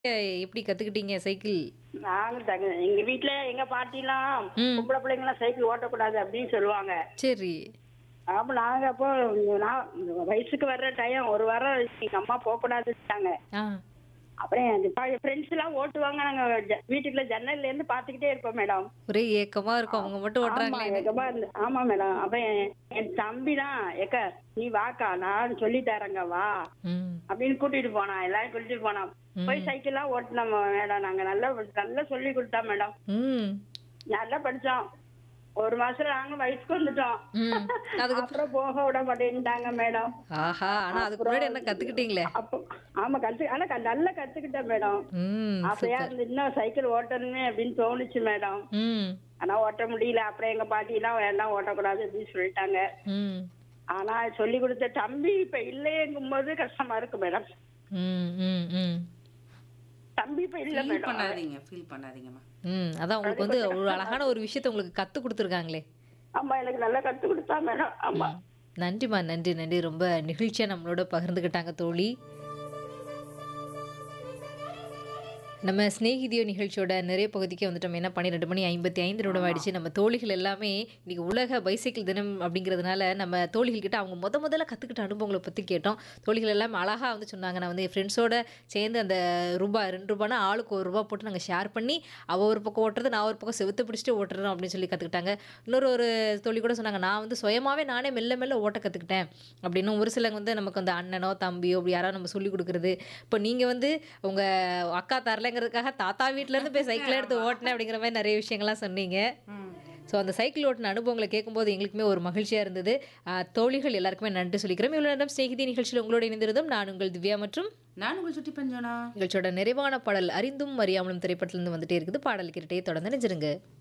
எப்படி கத்துக்கிட்டீங்க சைக்கிள்? நாங்க தங்க எங்க வீட்ல எங்க பாட்டிலாம் ம். பொம்பளை பிள்ளைங்கலாம் சைக்கிள் ஓட்டக்கூடாது அப்படின்னு சொல்லுவாங்க சரி. அப்ப நாங்க அப்போ நான் வயசுக்கு வர்ற டைம் ஒரு வாரம் எங்க அம்மா போக கூடாதுட்டாங்க ஆ. அப்புறம் என் ஃப்ரெண்ட்ஸ் எல்லாம் ஓட்டுவாங்க நாங்க ஜ- வீட்டுக்குள்ள ஜன்னல்ல இருந்து பாத்துக்கிட்டே இருப்போம் மேடம் ஒரே ஏக்கமா இருக்கும் அவங்க மட்டும் ஆமா ஓட்டுறாங்களே ஏக்கமா இருந்து ஆமா மேடம் அப்ப என் என் தம்பி தான் ஏக்க நீ வாக்கா நான் சொல்லி தரேங்க வா ம். அப்படின்னு கூட்டிட்டு போனான் எல்லாரும் கூட்டிட்டு போனான் போய் சைக்கிள் எல்லாம் ஓட்டினோம் மேடம் நாங்க நல்லா நல்லா சொல்லி கொடுத்தா மேடம் ம். நல்லா படிச்சோம் ஒரு மாசத்துல நாங்க வயசுக்கு வந்துட்டோம் ம். அதுக்கு அப்புறம் போக விட மாட்டேன்ட்டாங்க மேடம் ஆஹா ஆனா அதுக்கு முன்னாடி என்ன கத்துக்கிட்டீங்களே அப்போ ஆமா கத்து ஆனா க- நல்லா கத்துக்கிட்டேன் மேடம் ம் அப்பயா இருந்து இன்னும் சைக்கிள் ஓட்டணுமே அப்படின்னு தோணுச்சு மேடம் ம் ஆனா ஓட்ட முடியல அப்புறம் எங்க பாட்டி எல்லாம் வேண்டாம் ஓட்டக்கூடாது அப்படின்னு சொல்லிட்டாங்க ம் ஆனா சொல்லி கொடுத்த தம்பி இப்ப இல்லையேங்கும் போது கஷ்டமா இருக்கு மேடம் ம் ம் ம் தம்பி இப்ப இல்ல ஃபீல் மேடம் பண்ணாதீங்க ஃபீல் பண்ணாதீங்கம்மா ம் அதான் உங்களுக்கு வந்து ஒரு அழகான ஒரு விஷயத்தை உங்களுக்கு கத்து கொடுத்துருக்காங்களே ஆமா எனக்கு நல்லா கத்து கொடுத்தா மேடம் ஆமா நன்றிம்மா நன்றி நன்றி ரொம்ப நிகழ்ச்சியா நம்மளோட பகிர்ந்துக்கிட்டாங்க தோழி நம்ம ஸ்நேகிதியோ நிகழ்ச்சியோட நிறைய பகுதிக்கு வந்துட்டோம் என்ன பன்னிரெண்டு மணி ஐம்பத்தி ஐந்து நிமிடம் ஆயிடுச்சு நம்ம தோழிகள் எல்லாமே இன்னைக்கு உலக பைசைக்கிள் தினம் அப்படிங்கிறதுனால நம்ம தோழிகள் கிட்ட அவங்க முத முதல்ல கற்றுக்கிட்ட அனுபவங்களை பற்றி கேட்டோம் தோழிகள் எல்லாம் அழகாக வந்து சொன்னாங்க நான் வந்து என் ஃப்ரெண்ட்ஸோட சேர்ந்து அந்த ரூபாய் ரெண்டு ரூபானா ஆளுக்கு ஒரு ரூபா போட்டு நாங்கள் ஷேர் பண்ணி அவள் ஒரு பக்கம் ஓட்டுறது நான் ஒரு பக்கம் செவுத்து பிடிச்சிட்டு ஓட்டுறோம் அப்படின்னு சொல்லி கற்றுக்கிட்டாங்க இன்னொரு ஒரு தோழி கூட சொன்னாங்க நான் வந்து சுயமாகவே நானே மெல்ல மெல்ல ஓட்ட கற்றுக்கிட்டேன் அப்படின்னு ஒரு சிலங்க வந்து நமக்கு வந்து அண்ணனோ தம்பியோ அப்படி யாராவது நம்ம சொல்லி கொடுக்குறது இப்போ நீங்கள் வந்து உங்கள் அக்கா தரலைங்கிறதுக்காக தாத்தா வீட்டிலேருந்து போய் சைக்கிள் எடுத்து ஓட்டினேன் அப்படிங்கிற மாதிரி நிறைய விஷயங்கள்லாம் சொன்னீங்க ஸோ அந்த சைக்கிள் ஓட்டின அனுபவங்களை கேட்கும்போது எங்களுக்குமே ஒரு மகிழ்ச்சியாக இருந்தது ஆஹ் தோழிகள் எல்லாருக்குமே நன்றி சொல்லிக்கிறோம் இவ்வளோ நேரம் ஸ்நேகிதி நிகழ்ச்சியில் உங்களோட இணைந்திருந்தும் நான் உங்கள் திவ்யா மற்றும் நான் உங்கள் சுட்டி பஞ்சனா நிகழ்ச்சியோட நிறைவான பாடல் அறிந்தும் அறியாமலும் திரைப்படத்திலிருந்து வந்துட்டே இருக்குது பாடல் கேட்டுட்டே தொடர்ந்து நினைச்சிருங்க